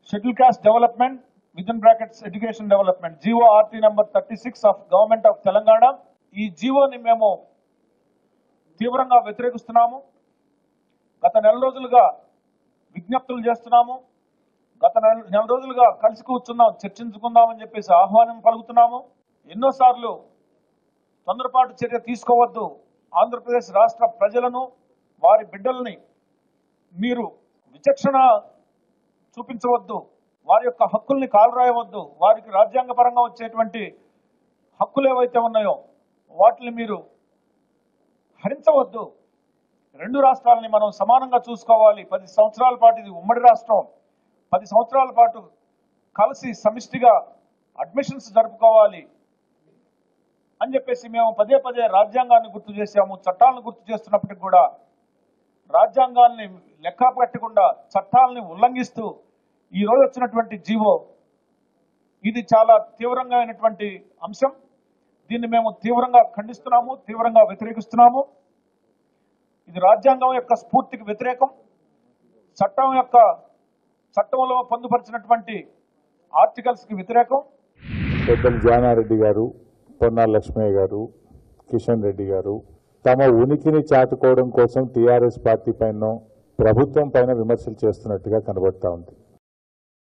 schedule caste development with in brackets education development GO RT number thirty six of government of Telangana ఈ జీవోని మేము తీవ్రంగా వ్యతిరేకిస్తున్నాము గత నెల రోజులుగా విజ్ఞప్తులు చేస్తున్నాము గత నెల నెల రోజులుగా కలిసి కూర్చున్నాం చర్చించుకుందామని చెప్పేసి ఆహ్వానం పలుకుతున్నాము ఎన్నోసార్లు తొందరపాటు చర్య తీసుకోవద్దు ఆంధ్రప్రదేశ్ రాష్ట్ర ప్రజలను వారి బిడ్డల్ని మీరు విచక్షణ చూపించవద్దు వారి యొక్క హక్కుల్ని కాలరాయవద్దు వారికి రాజ్యాంగపరంగా వచ్చేటువంటి హక్కులు ఏవైతే ఉన్నాయో వాటిని మీరు హరించవద్దు రెండు రాష్ట్రాలని మనం సమానంగా చూసుకోవాలి పది సంవత్సరాల పాటు ఇది ఉమ్మడి రాష్ట్రం పది సంవత్సరాల పాటు కలిసి సమిష్టిగా అడ్మిషన్స్ జరుపుకోవాలి అని చెప్పేసి మేము పదే పదే రాజ్యాంగాన్ని గుర్తు చేశాము చట్టాలను గుర్తు చేస్తున్నప్పటికి కూడా రాజ్యాంగాల్ని లెక్క పెట్టకుండా చట్టాలని ఉల్లంఘిస్తూ ఈ రోజు వచ్చినటువంటి జీవో ఇది చాలా తీవ్రంగా అయినటువంటి అంశం దీన్ని మేము తీవ్రంగా ఖండిస్తున్నాము తీవ్రంగా వ్యతిరేకిస్తున్నాము ఇది రాజ్యాంగం యొక్క స్ఫూర్తికి వ్యతిరేకం చట్టం యొక్క చట్టంలో పొందుపరిచినటువంటి ఆర్టికల్స్ కి వ్యతిరేకం పెద్దలు జానారెడ్డి గారు పొన్నాల లక్ష్మయ్య గారు కిషన్ రెడ్డి గారు తమ ఉనికిని చాటుకోవడం కోసం టీఆర్ఎస్ పార్టీ పైన ప్రభుత్వం పైన విమర్శలు చేస్తున్నట్టుగా కనబడతా ఉంది